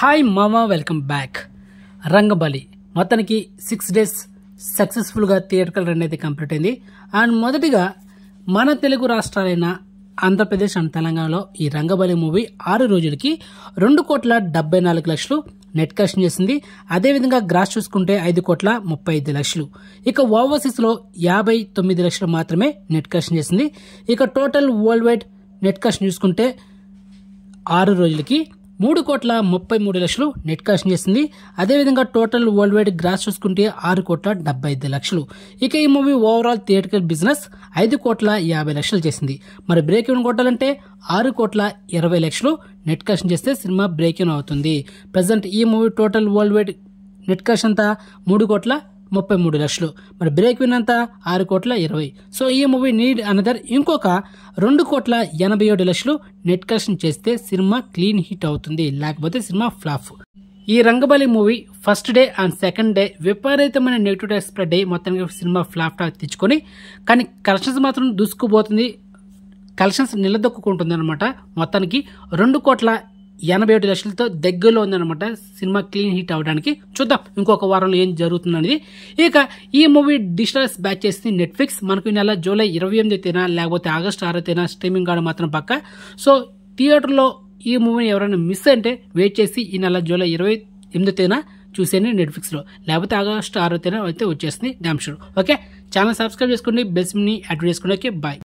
hi మామా welcome back Rangabali మొత్తానికి six days సక్సెస్ఫుల్గా థియేటర్కల్ రన్ అయితే కంప్లీట్ అయింది అండ్ మొదటిగా మన తెలుగు రాష్ట్రాలైన ఆంధ్రప్రదేశ్ అండ్ తెలంగాణలో ఈ రంగబలి మూవీ ఆరు రోజులకి రెండు కోట్ల డెబ్బై నాలుగు లక్షలు నెట్ కలెక్షన్ చేసింది అదేవిధంగా గ్రాస్ చూసుకుంటే ఐదు కోట్ల ముప్పై ఐదు లక్షలు ఇక ఓవర్సీస్లో యాభై తొమ్మిది లక్షలు మాత్రమే నెట్ కలెక్షన్ చేసింది ఇక total worldwide net collection చూసుకుంటే ఆరు రోజులకి మూడు కోట్ల ముప్పై మూడు లక్షలు నెట్ కలెక్షన్ చేసింది అదేవిధంగా టోటల్ వరల్డ్ వైడ్ గ్రాస్ చూసుకుంటే ఆరు కోట్ల డెబ్బై ఐదు లక్షలు ఇక ఈ మూవీ ఓవరాల్ థియేటికల్ బిజినెస్ ఐదు కోట్ల యాభై లక్షలు చేసింది మరి బ్రేక్ ఈవెన్ కొట్టాలంటే ఆరు కోట్ల ఇరవై లక్షలు నెట్ కలెక్షన్ చేస్తే సినిమా బ్రేక్ ఈవెన్ అవుతుంది ప్రజెంట్ ఈ movie total worldwide net collection అంతా మూడు కోట్ల ముప్పై మూడు లక్షలు మరి బ్రేక్ విన్ అంతా ఆరు కోట్ల ఇరవై సో ఈ మూవీ నీడ్ అనదర్ ఇంకొక రెండు కోట్ల ఎనభై ఏడు లక్షలు నెట్ కలెక్షన్ చేస్తే సినిమా క్లీన్ హిట్ అవుతుంది లేకపోతే సినిమా ఫ్లాప్ ఈ Rangabali movie first day and second day విపరీతమైన నెగిటివ్ స్ప్రెడ్ అయ్యి మొత్తానికి సినిమా ఫ్లాప్ టాక్ తెచ్చుకొని కానీ కలెక్షన్స్ మాత్రం దూసుకుపోతుంది కలెక్షన్స్ నిలదొక్కుంటుంది అనమాట మొత్తానికి రెండు కోట్ల ఎనభై ఏడు లక్షలతో దగ్గరలో ఉందన్నమాట సినిమా క్లీన్ హిట్ అవడానికి చూద్దాం ఇంకొక వారంలో ఏం జరుగుతుందనేది ఇక ఈ మూవీ డిజిటల్స్ బ్యాచ్ చేసింది నెట్ఫ్లిక్స్ మనకు ఈ నెల జూలై ఇరవై ఎనిమిది తేనా లేకపోతే ఆగస్టు ఆరో తేనా స్ట్రీమింగ్ కార్డు మాత్రం పక్క సో థియేటర్లో ఈ మూవీని ఎవరైనా మిస్ అంటే వెయిట్ చేసి ఈ నెల జూలై ఇరవై ఎనిమిది తేనా చూసేయండి నెట్ఫ్లిక్స్లో లేకపోతే ఆగస్టు ఆరో తేనా అయితే వచ్చేస్తుంది damn sure okay channel subscribe చేసుకోండి బెల్స్ని యాడ్ చేసుకోండి ఓకే బాయ్